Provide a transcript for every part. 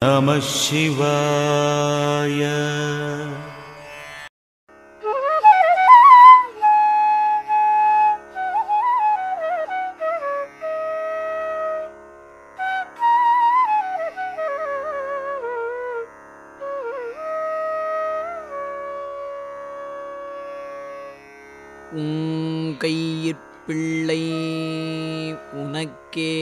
நம சிவாய உங்கையிற் பிள்ளை உனக்கே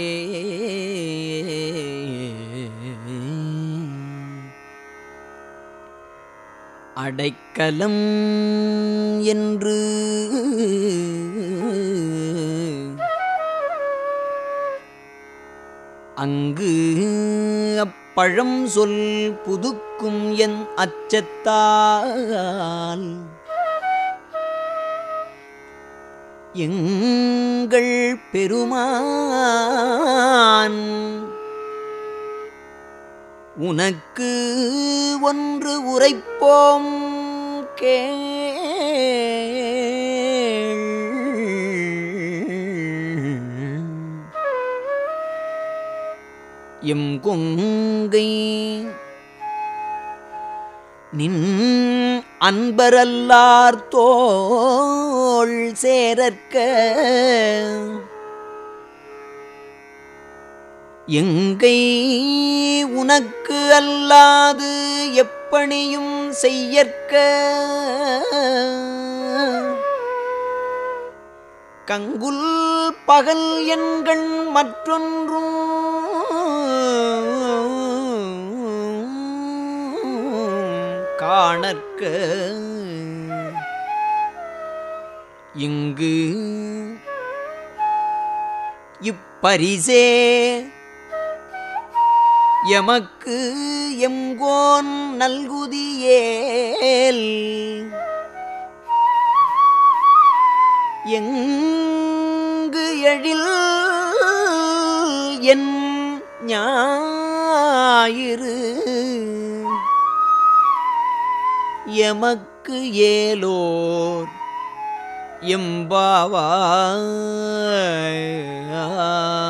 அடைக்கலம் என்று அங்கு அப்பழம் சொல் புதுக்கும் என் அச்சத்தால் எங்கள் பெருமான் உனக்கு ஒன்று உரைப்போம் கேள் எம் கொங்கை நின் அன்பரல்லார் தோள் சேரற்க எங்கை உனக்கு அல்லாது எப்பணியும் செய்யற்க கங்குல் பகல் எண்கண் மற்றொன்றும் காணற்க இங்கு இப்பரிசே எமக்கு எங்கோன் நல்குதியேல் எங்கு எழில் என் ஞாயிறு எமக்கு ஏலோர் எம்பாவாய்